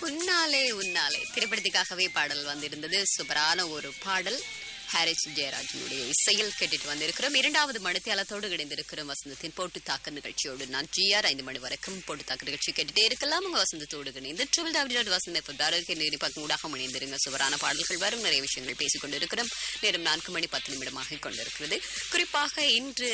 உன்னாலே உன்னாலே திரைப்படத்துக்காகவே பாடல் வந்திருந்தது சூப்பரான ஒரு பாடல் ஹாரிஸ் ஜெயராஜனுடைய இசையில் கேட்டுட்டு வந்திருக்கிறோம் இரண்டாவது மணித்தியாலத்தோடு இணைந்திருக்கிறோம் வசந்தத்தின் போட்டு தாக்க நிகழ்ச்சியோடு நான் ஜிஆர் ஐந்து மணி வரைக்கும் போட்டு தாக்க நிகழ்ச்சி கேட்டுட்டே இருக்கலாம் உங்க வசந்தத்தோடு இணைந்து ட்ரிபிள் டபிள்யூ டாட் வசந்த ஆரோக்கிய நேரி பக்கம் ஊடாக இணைந்திருங்க சுவரான பாடல்கள் வரும் நிறைய விஷயங்கள் பேசிக் கொண்டிருக்கிறோம் நேரம் நான்கு மணி பத்து நிமிடமாக கொண்டிருக்கிறது குறிப்பாக இன்று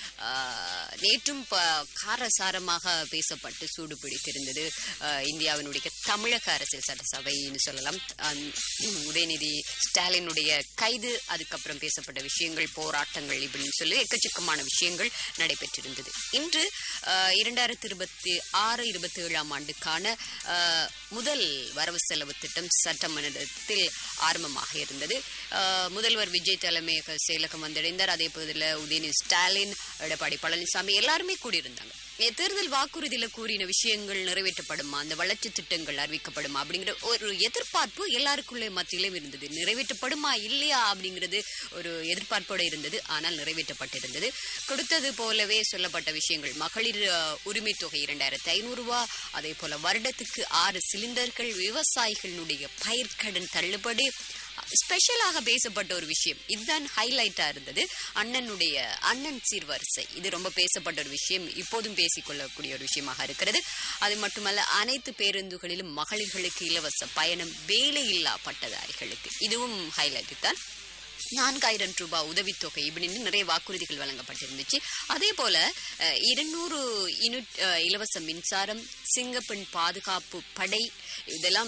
ஆஹ், நேற்றும் ப- காரசாரமாக பேசப்பட்டு சூடு பிடித்திருந்தது ஆஹ், இந்தியாவினுடைய தமிழக அரசியல் சட்டசபைன்னு சொல்லலாம் அந் உதயநிதி ஸ்டாலினுடைய கைது அதுக்கப்புறம் பேசப்பட்ட விஷயங்கள் போராட்டங்கள் இப்படின்னு சொல்லி எக்கச்சக்கமான விஷயங்கள் நடைபெற்றிருந்தது இன்று ஆஹ், இரண்டாயிரத்தி இருபத்தி ஆறு இருபத்தி ஏழாம் ஆண்டுக்கான ஆஹ், முதல் வரவு செலவு திட்டம் சட்டமன்றத்தில் ஆரம்பமாக இருந்தது ஆஹ், முதல்வர் விஜய் தலைமையக செயலகம் வந்தடைந்தார் அதே போதில் உதயநிதி ஸ்டாலின் எடப்பாடி பழனிசாமி எல்லாருமே கூடியிருந்தாங்க ஏ, தேர்தல் வாக்குறுதியில கூறின விஷயங்கள் நிறைவேற்றப்படுமா அந்த வளர்ச்சி திட்டங்கள் அறிவிக்கப்படுமா அப்படிங்கிற ஒரு எதிர்பார்ப்பு எல்லாருக்குள்ளே மத்தியிலும் இருந்தது நிறைவேற்றப்படுமா இல்லையா அப்படிங்கிறது ஒரு எதிர்பார்ப்போடு இருந்தது ஆனால் நிறைவேற்றப்பட்டிருந்தது கொடுத்தது போலவே சொல்லப்பட்ட விஷயங்கள் மகளிர் அஹ், உரிமைத் தொகை இரண்டாயிரத்தி ஐநூறு ரூபாய் அதே போல வருடத்துக்கு ஆறு சிலிண்டர்கள் விவசாயிகளுடைய பயிர்க்கடன் தள்ளுபடி ஸ்பெஷலாக பேசப்பட்ட ஒரு விஷயம் இதுதான் ஹைலைட்டா இருந்தது அண்ணனுடைய அண்ணன் சீர்வரிசை இது ரொம்ப பேசப்பட்ட ஒரு விஷயம் இப்போதும் பேசிக்கொள்ளக்கூடிய ஒரு விஷயமாக இருக்கிறது அது மட்டுமல்ல அனைத்து பேருந்துகளிலும் மகளிர்களுக்கு இலவச பயணம் வேலையில்லா பட்டதாரிகளுக்கு இதுவும் ஹைலைட் தான் நான்காயிரம் ரூபாய் உதவித்தொகை இப்படின்னு நிறைய வாக்குறுதிகள் வழங்கப்பட்டிருந்துச்சு அதே போல அஹ், இருநூறு யூனிட் அஹ், இலவச மின்சாரம் சிங்கப்பெண் பாதுகாப்பு படை இதெல்லாம்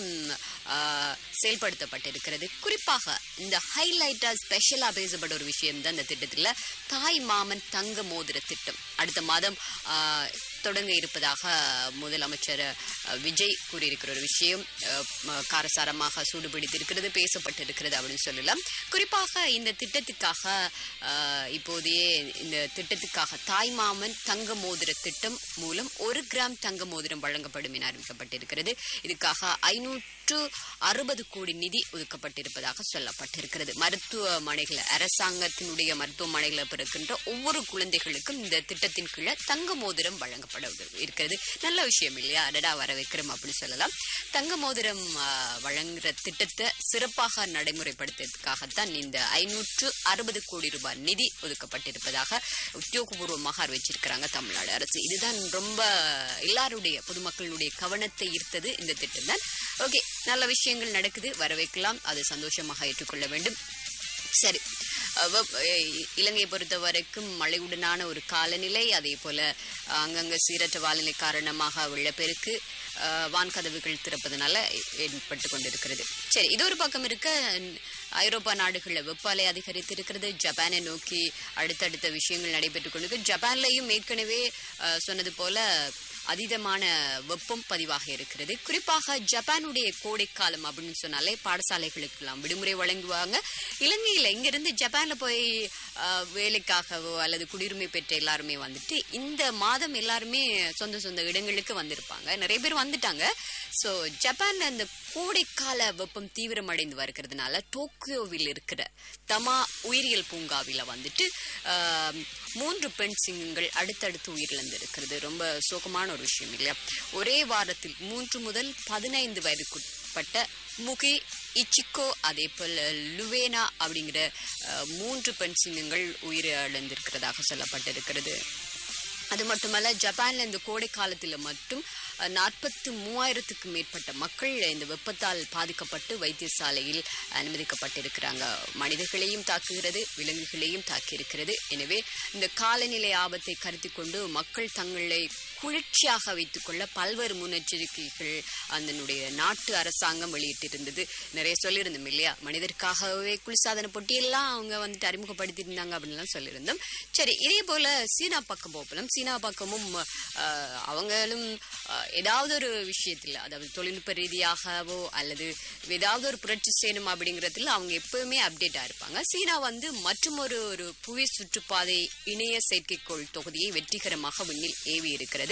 அஹ், செயல்படுத்தப்பட்டிருக்கிறது குறிப்பாக இந்த ஹைலைட்டா ஸ்பெஷலா பேசப்பட்ட ஒரு விஷயம் தான் இந்த திட்டத்தில் தாய் மாமன் தங்க மோதிர திட்டம் அடுத்த மாதம் அஹ், தொடங்க இருப்பதாக முதலமைச்சர் அஹ், விஜய் கூறியிருக்கிற ஒரு விஷயம் அஹ், ம- காரசாரமாக சூடுபிடித்திருக்கிறது பேசப்பட்டிருக்கிறது அப்படின்னு சொல்லலாம் குறிப்பாக இந்த திட்டத்துக்காக அஹ், இப்போதையே இந்த திட்டத்துக்காக தாய்மாமன் தங்க மோதிர திட்டம் மூலம் ஒரு கிராம் தங்க மோதிரம் வழங்கப்படும் என அறிவிக்கப்பட்டிருக்கிறது இதுக்காக ஐநூற்று அறுபது கோடி நிதி ஒதுக்கப்பட்டிருப்பதாக சொல்லப்பட்டிருக்கிறது மருத்துவமனைகள் அரசாங்கத்தினுடைய மருத்துவமனைகளில் பிறக்கின்ற ஒவ்வொரு குழந்தைகளுக்கும் இந்த திட்டத்தின் கீழே தங்க மோதிரம் வழங்கப்பட இருக்கிறது நல்ல விஷயம் இல்லையா அடடா வர வைக்கிறோம் அப்படின்னு சொல்லலாம் தங்க மோதிரம் ஆ, வழங்குற திட்டத்தை சிறப்பாக நடைமுறைப்படுத்துறதுக்காகத்தான் இந்த ஐநூற்று அறுபது கோடி ரூபாய் நிதி ஒதுக்கப்பட்டிருப்பதாக உத்தியோகபூர்வமாக அறிவிச்சிருக்கிறாங்க தமிழ்நாடு அரசு இதுதான் ரொம்ப எல்லாருடைய பொதுமக்களுடைய கவனத்தை ஈர்த்தது இந்த திட்டம் தான் ஓகே நல்ல விஷயங்கள் நடக்குது வரவேற்கலாம் அது சந்தோஷமாக ஏற்றுக்கொள்ள வேண்டும் சரி அஹ் வெப்- அஹ் இலங்கையை பொறுத்த வரைக்கும் மழையுடனான ஒரு காலநிலை அதே போல அஹ், அங்கங்க சீரற்ற வானிலை காரணமாக வெள்ளப்பெருக்கு அஹ், வான்கதவுகள் திறப்பதனால ஏற்பட்டு கொண்டிருக்கிறது சரி இது ஒரு பக்கம் இருக்க ந- ஐரோப்பா நாடுகளில் வெப்பாலை அதிகரித்து இருக்கிறது ஜப்பானை நோக்கி அடுத்தடுத்த விஷயங்கள் நடைபெற்றுக் கொண்டிருக்கு ஜப்பான்லையும் ஏற்கனவே அஹ், சொன்னது போல அதீதமான வெப்பம் பதிவாக இருக்கிறது குறிப்பாக ஜப்பானுடைய கோடைக்காலம் அப்படின்னு சொன்னாலே பாடசாலைகளுக்கெல்லாம் விடுமுறை வழங்குவாங்க இலங்கையில இங்கிருந்து ஜப்பான்ல போய் ஆஹ், வேலைக்காகவோ அல்லது குடியுரிமை பெற்ற எல்லாருமே வந்துட்டு இந்த மாதம் எல்லாருமே சொந்த சொந்த இடங்களுக்கு வந்திருப்பாங்க நிறைய பேர் வந்துட்டாங்க ஸோ ஜப்பான்ல இந்த கோடைக்கால வெப்பம் தீவிரமடைந்து வருகிறதுனால டோக்கியோவில் இருக்கிற தமா உயிரியல் பூங்காவில வந்துட்டு ஆஹ், மூன்று பெண் சிங்கங்கள் அடுத்தடுத்து உயிரிழந்திருக்கிறது ரொம்ப சோகமான ஒரு விஷயம் இல்லையா ஒரே வாரத்தில் மூன்று முதல் பதினைந்து வயதுக்குட்பட்ட முகி இச்சிக்கோ அதே போல் லுவேனா அப்படிங்கிற அஹ், மூன்று பெண் சிங்கங்கள் உயிரிழந்திருக்கிறதாக சொல்லப்பட்டிருக்கிறது அது மட்டுமல்ல ஜப்பான்ல இந்த கோடை காலத்தில் மட்டும் நாற்பத்து மூவாயிரத்துக்கும் மேற்பட்ட மக்கள் இந்த வெப்பத்தால் பாதிக்கப்பட்டு வைத்தியசாலையில் அனுமதிக்கப்பட்டிருக்கிறாங்க மனிதர்களையும் தாக்குகிறது விலங்குகளையும் தாக்கியிருக்கிறது எனவே இந்த காலநிலை ஆபத்தை கருத்தில் கொண்டு மக்கள் தங்களை குளிர்ச்சியாக வைத்துக்கொள்ள பல்வேறு முன்னெச்சரிக்கைகள் அதனுடைய நாட்டு அரசாங்கம் வெளியிட்டிருந்தது நிறைய சொல்லியிருந்தோம் இல்லையா மனிதருக்காகவே குளிர்சாதன பொட்டியெல்லாம் அவங்க வந்துட்டு அறிமுகப்படுத்தியிருந்தாங்க அப்படின்லாம் சொல்லியிருந்தோம் சரி இதே போல சீனா பக்கம் போகலாம் சீனா பக்கமும் ஆஹ், அவங்களும் ஆஹ், ஏதாவது ஒரு விஷயத்தில் அதாவது தொழில்நுட்ப ரீதியாகவோ அல்லது ஏதாவது ஒரு புரட்சி செய்யணும் அப்படிங்கிறதுல அவங்க எப்பவுமே அப்டேட்டாக இருப்பாங்க சீனா வந்து மற்றும் ஒரு ஒரு புவி சுற்றுப்பாதை இணைய செயற்கைக்கோள் தொகுதியை வெற்றிகரமாக விண்ணில் ஏவி இருக்கிறது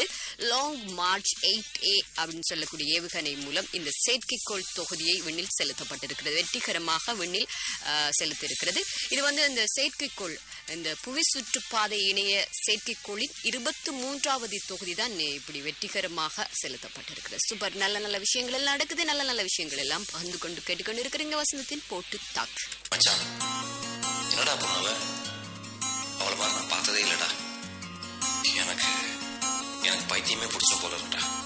வந்திருக்கிறது லாங் மார்ச் எயிட் ஏ அப்படின்னு சொல்லக்கூடிய ஏவுகணை மூலம் இந்த செயற்கைக்கோள் தொகுதியை விண்ணில் செலுத்தப்பட்டிருக்கிறது வெற்றிகரமாக விண்ணில் ஆஹ், செலுத்தியிருக்கிறது இது வந்து இந்த செயற்கைக்கோள் இந்த புவி சுற்றுப்பாதை இணைய செயற்கைக்கோளின் இருபத்தி மூன்றாவது தொகுதி தான் இப்படி வெற்றிகரமாக செலுத்தப்பட்டிருக்கிறது சூப்பர் நல்ல நல்ல விஷயங்கள் எல்லாம் நடக்குது நல்ல நல்ல விஷயங்கள் எல்லாம் பகிர்ந்து கொண்டு கேட்டுக்கொண்டு இருக்கிறீங்க வசந்தத்தின் போட்டு தாக்கு மச்சான் என்னடா பொண்ணவ அவளை மாதிரி நான் பார்த்ததே இல்லடா எனக்கு எனக்கு பைத்தியமே பிடிச்ச போல இருக்கா